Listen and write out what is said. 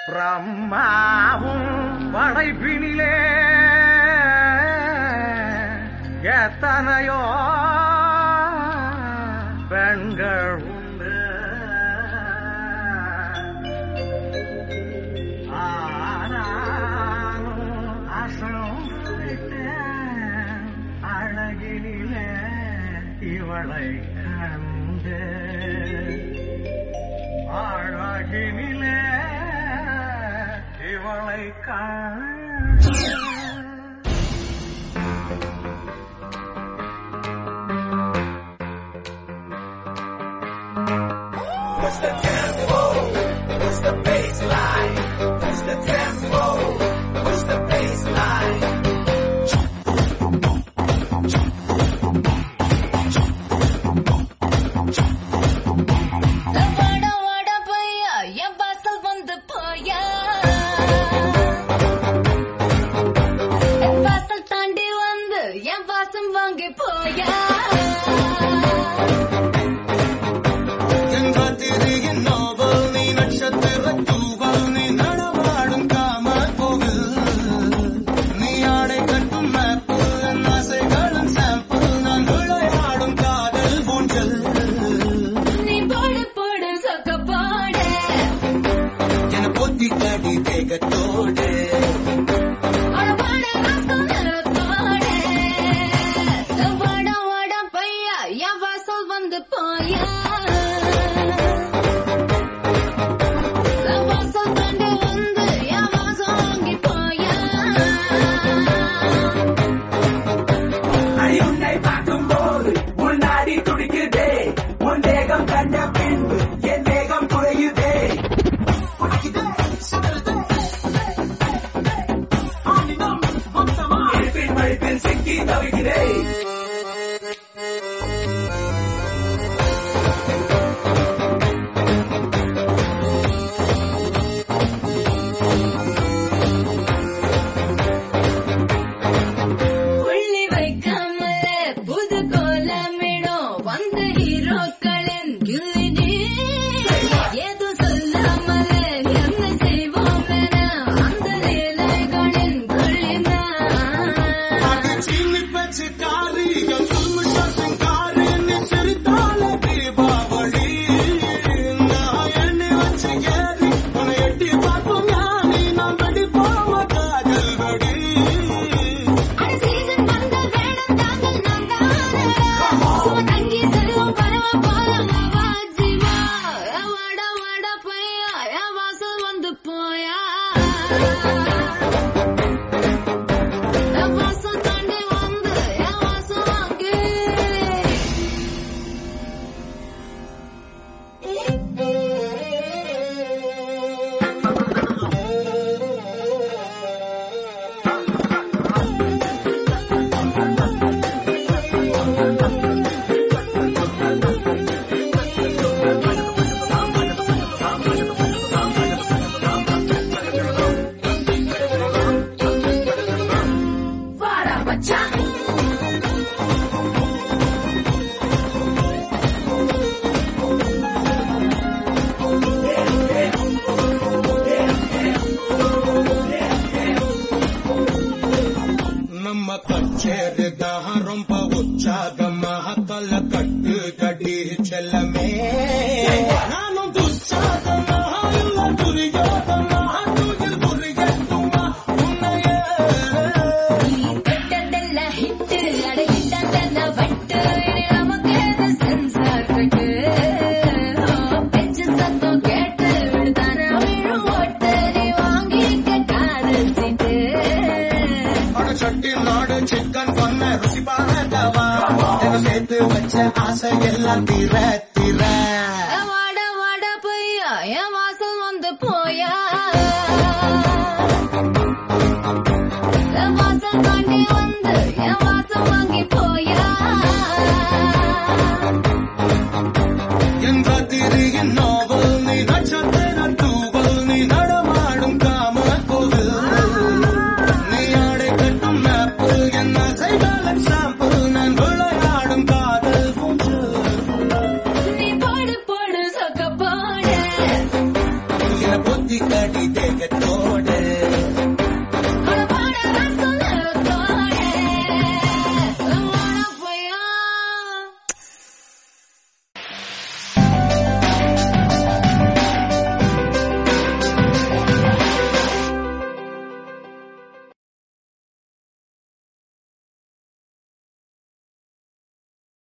பிரம்மாவும் படைப்பினிலே எத்தனையோ பெண்கள் உண்டு ஆனாலும் அசைத்தேன் அழகினிலே இவளை கண்டு அழகினிலே இவளை கண்டு Push the tempo, push the baseline, push the tempo, push the baseline. வாடா வாடா பையா என் வாசல் வந்து போயா என் வாசல் தாண்டி வந்து என் வாசம் வாங்கி போயா எங்காத்திரியின் நோவல் நீ நட்சத்திர தூவல் நீ நடமாடும் காம கோவில் நீ ஆடை கட்டும் மேப்பு என் ஆசைகளின் சாம்பிள் நான் விளையாடும் காதல் ஊஞ்சல் நீ போடு போடு சொக்க போடு என பொத்தி கடி வேகத்தோடு அட வாடா ராஸ்கல் நிறத்தோடு வாடா வாடா பையா என் வாசல் வந்து போயா என் வாசல் தாண்டி வந்து என் வாசம் வாங்கி போயா அடி உன்னை பார்க்கும்போது உன் நாடி துடிக்குதே உன் தேகம் கண்ட பின்பு என் தேகம் குறையுதே இருப்பின் மழிப்பில் சிக்கி தவிக்கிறேன் புள்ளி வைக்காமலே புது கோலமிடும் வந்த ஹீரோக்களின் கிளிடி ஏதோ சொல்லாமலே என்ன செய்வோம் என அந்த லீலைகளின் குளினா சீனி பச்சை காரி என் சும்மா சிங்காரி நீ சிரித்தால தீபாவளி நான் எண்ணி வச்சு ஏறி உன்னை எட்டி பார்க்கும் ஞானி நான் வெடி போம காதல் வெடி அட சீசன் வந்த வேடம் தாங்கள் நான் தானே சும்மா தங்கி செல்வம் பரவ போல வாஜிமா வாடா வாடா பையா என் வாசல் வந்து போயா என் வாசல் தாண்டி வந்து என் வாசல் வாங்கி வாடா மச்சான் நம்ம கச்சேரி தான் ரொம்ப உற்சாகமாக தல கட்டு கடி செல்லமே நானும் துச்சாகமாக இல்ல துரியோகமாக துயில் புரியட்டுமா உன்னையே கெட்டதெல்லாம் ஹிட்டு அட இட்டதெல்லாம் வட்டு இனி நமக்கேது சென்சார் கட்டு பெஞ்சு சத்தம் கேட்டு விடுதான விழும் ஓட்டு நீ வாங்கிக்க காதல் சீட்டு அட சட்டி நாடு சிக்கன் பண்ண ருசி பாரதவா என சேர்த்து வச்ச ஆசை எல்லாம் தீர தீர வாட வாட பொய்யா என் வாசல் வந்து போயா என் வாசல் தாண்டி வந்து என் வாசல் வாங்கி போயா என் ராத்திரியின் நாவல் நீ நட்சத்திர தூவல் நீ நடமாடும் காம கோவில் நீ ஆடை கட்டும் மேப்பு என் ஆசைகளின் சாம்பிள் நான் விளையாடும் காதல் ஊஞ்சல். நீ போடு போடு சொக்க போடு என கொஞ்சி கடி தேகத்தோட